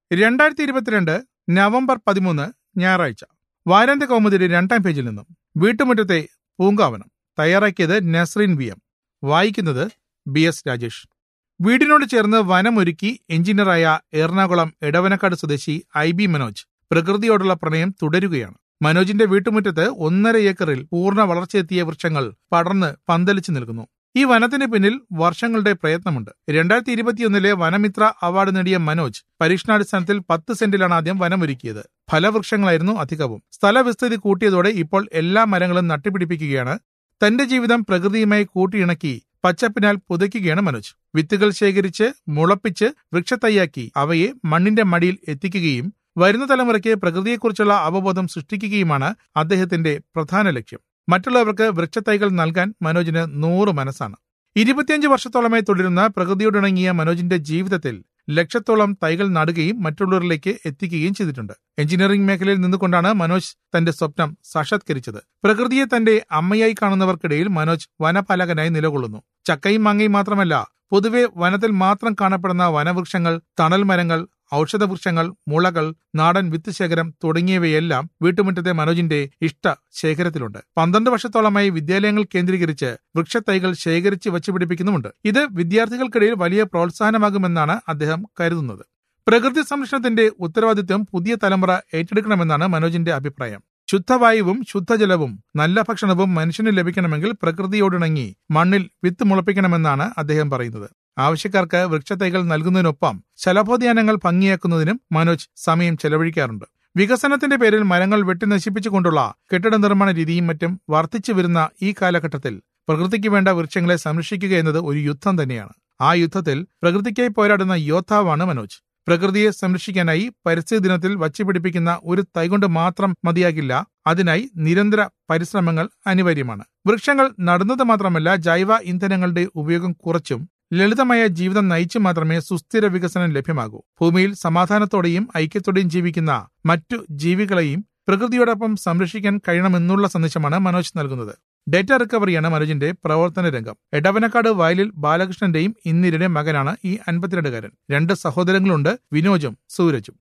രണ്ടായിരത്തി ഇരുപത്തിരണ്ട് നവംബർ പതിമൂന്ന് ഞായറാഴ്ച വാരാന്ത്യ കൗമുദിയുടെ രണ്ടാം പേജിൽ നിന്നും വീട്ടുമുറ്റത്തെ പൂങ്കാവനം തയ്യാറാക്കിയത് നസ്രീൻ വി എം വായിക്കുന്നത് ബി എസ് രാജേഷ് വീടിനോട് ചേർന്ന് വനമൊരുക്കി എഞ്ചിനീയറായ എറണാകുളം എടവനക്കാട് സ്വദേശി ഐ ബി മനോജ് പ്രകൃതിയോടുള്ള പ്രണയം തുടരുകയാണ് മനോജിന്റെ വീട്ടുമുറ്റത്ത് ഒന്നര ഏക്കറിൽ പൂർണ്ണ വളർച്ചയെത്തിയ വൃക്ഷങ്ങൾ പടർന്ന് പന്തലിച്ചു നിൽക്കുന്നു ഈ വനത്തിന് പിന്നിൽ വർഷങ്ങളുടെ പ്രയത്നമുണ്ട് രണ്ടായിരത്തി ഇരുപത്തിയൊന്നിലെ വനമിത്ര അവാർഡ് നേടിയ മനോജ് പരീക്ഷണാടിസ്ഥാനത്തിൽ പത്ത് സെന്റിലാണ് ആദ്യം വനമൊരുക്കിയത് ഫലവൃക്ഷങ്ങളായിരുന്നു അധികവും സ്ഥലവിസ്തൃതി കൂട്ടിയതോടെ ഇപ്പോൾ എല്ലാ മരങ്ങളും നട്ടുപിടിപ്പിക്കുകയാണ് തന്റെ ജീവിതം പ്രകൃതിയുമായി കൂട്ടിയിണക്കി പച്ചപ്പിനാൽ പുതയ്ക്കുകയാണ് മനോജ് വിത്തുകൾ ശേഖരിച്ച് മുളപ്പിച്ച് വൃക്ഷത്തൈയാക്കി അവയെ മണ്ണിന്റെ മടിയിൽ എത്തിക്കുകയും വരുന്ന തലമുറയ്ക്ക് പ്രകൃതിയെക്കുറിച്ചുള്ള അവബോധം സൃഷ്ടിക്കുകയുമാണ് അദ്ദേഹത്തിന്റെ പ്രധാന ലക്ഷ്യം മറ്റുള്ളവർക്ക് വൃക്ഷത്തൈകൾ നൽകാൻ മനോജിന് നൂറ് മനസ്സാണ് ഇരുപത്തിയഞ്ച് വർഷത്തോളമായി തുടരുന്ന പ്രകൃതിയോടിണങ്ങിയ മനോജിന്റെ ജീവിതത്തിൽ ലക്ഷത്തോളം തൈകൾ നടുകയും മറ്റുള്ളവരിലേക്ക് എത്തിക്കുകയും ചെയ്തിട്ടുണ്ട് എഞ്ചിനീയറിംഗ് മേഖലയിൽ നിന്നുകൊണ്ടാണ് മനോജ് തന്റെ സ്വപ്നം സാക്ഷാത്കരിച്ചത് പ്രകൃതിയെ തന്റെ അമ്മയായി കാണുന്നവർക്കിടയിൽ മനോജ് വനപാലകനായി നിലകൊള്ളുന്നു ചക്കയും മാങ്ങയും മാത്രമല്ല പൊതുവെ വനത്തിൽ മാത്രം കാണപ്പെടുന്ന വനവൃക്ഷങ്ങൾ തണൽ മരങ്ങൾ ഔഷധവൃക്ഷങ്ങൾ മുളകൾ നാടൻ വിത്ത് ശേഖരം തുടങ്ങിയവയെല്ലാം വീട്ടുമുറ്റത്തെ മനോജിന്റെ ഇഷ്ട ശേഖരത്തിലുണ്ട് പന്ത്രണ്ട് വർഷത്തോളമായി വിദ്യാലയങ്ങൾ കേന്ദ്രീകരിച്ച് വൃക്ഷത്തൈകൾ ശേഖരിച്ച് വച്ചുപിടിപ്പിക്കുന്നുമുണ്ട് ഇത് വിദ്യാർത്ഥികൾക്കിടയിൽ വലിയ പ്രോത്സാഹനമാകുമെന്നാണ് അദ്ദേഹം കരുതുന്നത് പ്രകൃതി സംരക്ഷണത്തിന്റെ ഉത്തരവാദിത്വം പുതിയ തലമുറ ഏറ്റെടുക്കണമെന്നാണ് മനോജിന്റെ അഭിപ്രായം ശുദ്ധവായുവും ശുദ്ധജലവും നല്ല ഭക്ഷണവും മനുഷ്യന് ലഭിക്കണമെങ്കിൽ പ്രകൃതിയോടിണങ്ങി മണ്ണിൽ വിത്ത് മുളപ്പിക്കണമെന്നാണ് അദ്ദേഹം പറയുന്നത് ആവശ്യക്കാർക്ക് വൃക്ഷത്തൈകൾ നൽകുന്നതിനൊപ്പം ശലഭോദ്യാനങ്ങൾ ഭംഗിയാക്കുന്നതിനും മനോജ് സമയം ചെലവഴിക്കാറുണ്ട് വികസനത്തിന്റെ പേരിൽ മരങ്ങൾ വെട്ടിനശിപ്പിച്ചുകൊണ്ടുള്ള കെട്ടിട നിർമ്മാണ രീതിയും മറ്റും വർദ്ധിച്ചു വരുന്ന ഈ കാലഘട്ടത്തിൽ പ്രകൃതിക്ക് വേണ്ട വൃക്ഷങ്ങളെ സംരക്ഷിക്കുക എന്നത് ഒരു യുദ്ധം തന്നെയാണ് ആ യുദ്ധത്തിൽ പ്രകൃതിക്കായി പോരാടുന്ന യോദ്ധാവാണ് മനോജ് പ്രകൃതിയെ സംരക്ഷിക്കാനായി പരിസ്ഥിതി ദിനത്തിൽ വച്ചുപിടിപ്പിക്കുന്ന ഒരു തൈകൊണ്ട് മാത്രം മതിയാകില്ല അതിനായി നിരന്തര പരിശ്രമങ്ങൾ അനിവാര്യമാണ് വൃക്ഷങ്ങൾ നടുന്നത് മാത്രമല്ല ജൈവ ഇന്ധനങ്ങളുടെ ഉപയോഗം കുറച്ചും ലളിതമായ ജീവിതം നയിച്ചു മാത്രമേ സുസ്ഥിര വികസനം ലഭ്യമാകൂ ഭൂമിയിൽ സമാധാനത്തോടെയും ഐക്യത്തോടെയും ജീവിക്കുന്ന മറ്റു ജീവികളെയും പ്രകൃതിയോടൊപ്പം സംരക്ഷിക്കാൻ കഴിയണമെന്നുള്ള സന്ദേശമാണ് മനോജ് നൽകുന്നത് ഡേറ്റ റിക്കവറിയാണ് മനോജിന്റെ പ്രവർത്തന രംഗം എടവനക്കാട് വയലിൽ ബാലകൃഷ്ണന്റെയും ഇന്ദിരയുടെ മകനാണ് ഈ അൻപത്തിരണ്ടുകാരൻ രണ്ട് സഹോദരങ്ങളുണ്ട് വിനോജും സൂരജും